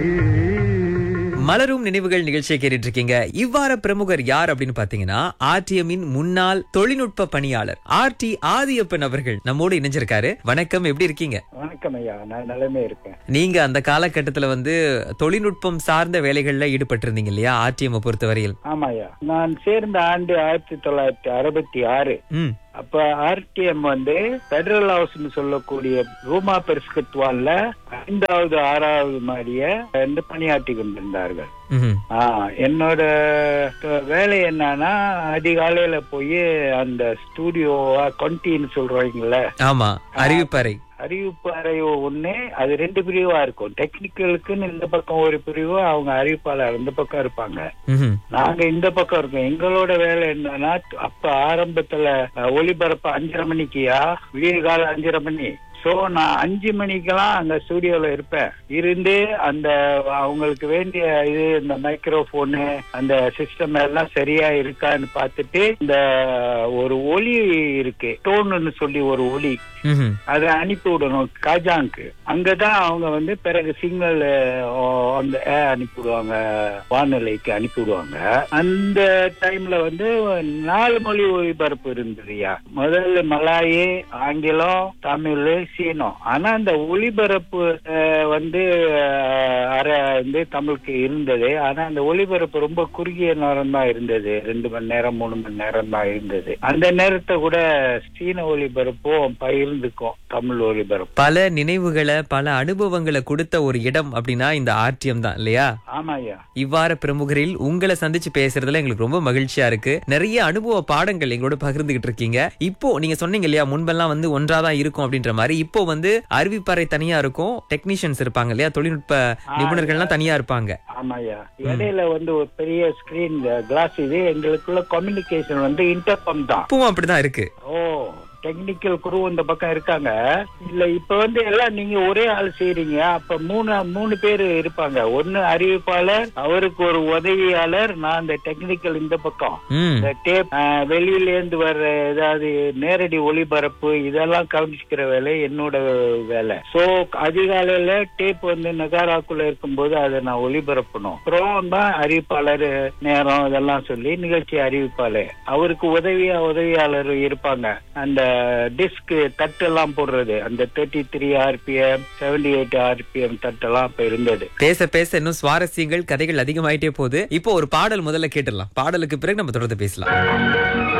மலரும் நினைவுகள் நிகழ்ச்சியை கேட்டுட்டு இருக்கீங்க இவ்வாறு பிரமுகர் யார் அப்படின்னு பாத்தீங்கன்னா ஆர்டிஎம்மின் முன்னாள் தொழில்நுட்ப பணியாளர் ஆர் டி ஆதியப்பன் அவர்கள் நம்மோடு இணைஞ்சிருக்காரு வணக்கம் எப்படி இருக்கீங்க வணக்கம் ஐயா நான் நிலைமை இருக்கேன் நீங்க அந்த காலகட்டத்துல வந்து தொழில்நுட்பம் சார்ந்த வேலைகள்ல ஈடுபட்டிருந்தீங்க இல்லையா ஆர்டிஎம் பொறுத்தவரையில் ஆமா ஐயா நான் சேர்ந்த ஆண்டு ஆயிரத்தி தொள்ளாயிரத்தி அறுபத்தி ஆறு ம் அப்ப ஆர்டிஎம் வந்து பெடரல் ஹவுஸ்னு சொல்லக்கூடிய ரூமா பெருஸ்கத்வான்ல ஐந்தாவது ஆறாவது மாடிய வந்து பணியாற்றி கொண்டிருந்தார்கள் ம்ஹும். ஆ, என்னோட த- வேலை என்னன்னா அதிகாலையில போய் அந்த ஸ்டூடியோ கொண்டின்னு சொல்றீங்கல்ல ஆமா அறிவிப்பறை அறிவிப்பு அறை ஒண்ணு அது ரெண்டு பிரிவா இருக்கும் டெக்னிக்கலுக்குன்னு இந்த பக்கம் ஒரு பிரிவு அவங்க அறிவிப்பாளர் இந்த பக்கம் இருப்பாங்க ம்ஹும். நாங்க இந்த பக்கம் இருக்கோம் எங்களோட வேலை என்னன்னா அப்ப ஆரம்பத்துல அஹ், ஒளிபரப்பு அஞ்சரை மணிக்கியா விடிய காலம் அஞ்சரை மணி சோ நான் அஞ்சு மணிக்கெல்லாம் அங்க ஸ்டுடியோல இருப்பேன் இருந்து அந்த அவங்களுக்கு வேண்டிய இது இந்த மைக்ரோஃபோனு அந்த சிஸ்டம் எல்லாம் சரியா இருக்கான்னு பார்த்துட்டு இந்த ஒரு ஒலி இருக்கு டோன்னு சொல்லி ஒரு ஒலி ம்ஹும். அதை அனுப்பி விடணும் காஜாங்க்கு அங்கதான் அவங்க வந்து பிறகு சிக்னல் அந்த air அனுப்பி விடுவாங்க வானிலைக்கு அனுப்பி விடுவாங்க அந்த டைம்ல வந்து நாலு மொழி ஒளிபரப்பு இருந்ததுயா முதல்ல மலாயி ஆங்கிலம் தமிழ் சீனம் ஆனா அந்த ஒளிபரப்பு அஹ், வந்து அஹ், அரை வந்து தமிழுக்கு இருந்தது ஆனா அந்த ஒளிபரப்பு ரொம்ப குறுகிய நேரம் தான் இருந்தது ரெண்டு மணி நேரம் மூணு மணி நேரம் தான் இருந்தது அந்த நேரத்தை கூட சீன ஒளிபரப்பும் பகிர்ந்துக்கும் தமிழ் ஒளிபரப்பு பல நினைவுகளை பல அனுபவங்களை கொடுத்த ஒரு இடம் அப்படின்னா இந்த ஆர்டிஎம் தான் இல்லையா ஆமாய்யா இவ்வாறு பிரமுகரில் உங்களை சந்திச்சு பேசுறதுல எங்களுக்கு ரொம்ப மகிழ்ச்சியா இருக்கு நிறைய அனுபவ பாடங்கள் எங்களோட பகிர்ந்துகிட்டு இருக்கீங்க இப்போ நீங்க சொன்னீங்க இல்லையா முன்பெல்லாம் வந்து ஒன்றாதான் இருக்கும் அப்படின்ற மாதிரி இப்போ வந்து அறிவிப்பறை தனியா இருக்கும் டெக்னீஷியன்ஸ் இருப்பாங்க இல்லையா தொழில்நுட்ப நிபுணர்கள்லாம் தனியா இருப்பாங்க ஆமாய்யா இடையில வந்து ஒரு பெரிய ஸ்கிரீன் கிளாஸ் இது எங்களுக்குள்ள கம்யூனிகேஷன் வந்து இன்டர்கம் தான் இப்பவும் அப்படிதான் இருக்கு ஓ டெக்னிக்கல் குரு இந்த பக்கம் இருக்காங்க இல்ல இப்ப வந்து எல்லாம் நீங்க ஒரே ஆள் செய்றீங்க அப்ப மூணு மூணு பேர் இருப்பாங்க ஒன்னு அறிவிப்பாளர் அவருக்கு ஒரு உதவியாளர் நான் இந்த டெக்னிக்கல் இந்த பக்கம் ம் இந்த டேப் வெளியில இருந்து வர்ற ஏதாவது நேரடி ஒளிபரப்பு இதெல்லாம் கவனிச்சுக்கிற வேலை என்னோட வேலை சோ அதிகாலையில டேப் வந்து நகாராக்குள்ள இருக்கும்போது அதை நான் ஒளிபரப்பணும் அப்புறம் தான் அறிவிப்பாளர் நேரம் இதெல்லாம் சொல்லி நிகழ்ச்சி அறிவிப்பாளர் அவருக்கு உதவியா உதவியாளர் இருப்பாங்க அந்த டிஸ்க் தட்டெல்லாம் போடுறது அந்த thirty three RPM seventy eight RPM தட்டெல்லாம் அப்ப இருந்தது பேச பேச இன்னும் சுவாரஸ்யங்கள் கதைகள் அதிகமாயிட்டே போகுது இப்போ ஒரு பாடல் முதல்ல கேட்டுடலாம் பாடலுக்கு பிறகு நம்ம தொடர்ந்து பேசலாம்